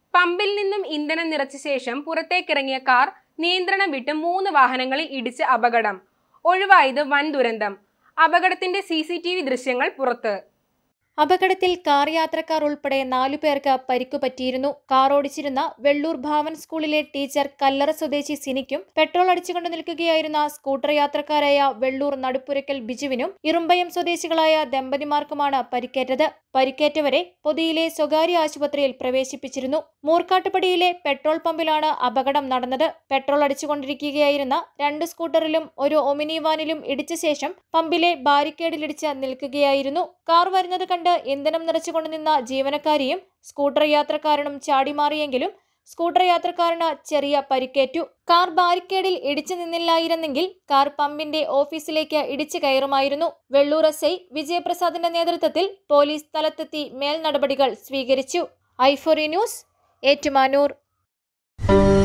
പമ്പിൽ നിന്നും ഇന്ധനം നിറച്ച ശേഷം പുറത്തേക്കിറങ്ങിയ കാർ നിയന്ത്രണം വിട്ട് മൂന്ന് വാഹനങ്ങളിൽ ഇടിച്ച് അപകടം ഒഴിവായത് വൻ ദുരന്തം അപകടത്തിന്റെ സി സി ടി വി ദൃശ്യങ്ങൾ പുറത്ത് അപകടത്തിൽ കാർ യാത്രക്കാർ ഉൾപ്പെടെ നാലു പേർക്ക് പരിക്കു പറ്റിയിരുന്നു കാർ ഓടിച്ചിരുന്ന വെള്ളൂർ ഭാവൻ സ്കൂളിലെ ടീച്ചർ കല്ലറ സ്വദേശി സിനിക്കും പെട്രോൾ അടിച്ചുകൊണ്ട് നിൽക്കുകയായിരുന്ന സ്കൂട്ടർ യാത്രക്കാരായ വെള്ളൂർ നടുപ്പുരക്കൽ ബിജുവിനും ഇറുമ്പയം സ്വദേശികളായ ദമ്പതിമാർക്കുമാണ് പരിക്കേറ്റത് പരിക്കേറ്റവരെ പൊതിയിലെ സ്വകാര്യ ആശുപത്രിയിൽ പ്രവേശിപ്പിച്ചിരുന്നു മൂർക്കാട്ടുപടിയിലെ പെട്രോൾ പമ്പിലാണ് അപകടം നടന്നത് പെട്രോൾ അടിച്ചുകൊണ്ടിരിക്കുകയായിരുന്ന രണ്ട് സ്കൂട്ടറിലും ഒരു ഒമിനി വാനിലും ഇടിച്ച ശേഷം പമ്പിലെ ബാരിക്കേഡിലിടിച്ച് നിൽക്കുകയായിരുന്നു കാർ വരുന്നത് കണ്ട് ഇന്ധനം നിറച്ചുകൊണ്ട് നിന്ന ജീവനക്കാരിയും സ്കൂട്ടർ യാത്രക്കാരനും ചാടിമാറിയെങ്കിലും സ്കൂട്ടർ യാത്രക്കാരന് ചെറിയ പരിക്കേറ്റു കാർ ബാരിക്കേഡിൽ ഇടിച്ചു നിന്നില്ലായിരുന്നെങ്കിൽ കാർ പമ്പിന്റെ ഓഫീസിലേക്ക് ഇടിച്ചു കയറുമായിരുന്നു വെള്ളൂർ എസ് ഐ വിജയപ്രസാദിന്റെ നേതൃത്വത്തിൽ പോലീസ് സ്ഥലത്തെത്തി മേൽ നടപടികൾ സ്വീകരിച്ചു ഐഫോറി ന്യൂസ് ഏറ്റുമാനൂർ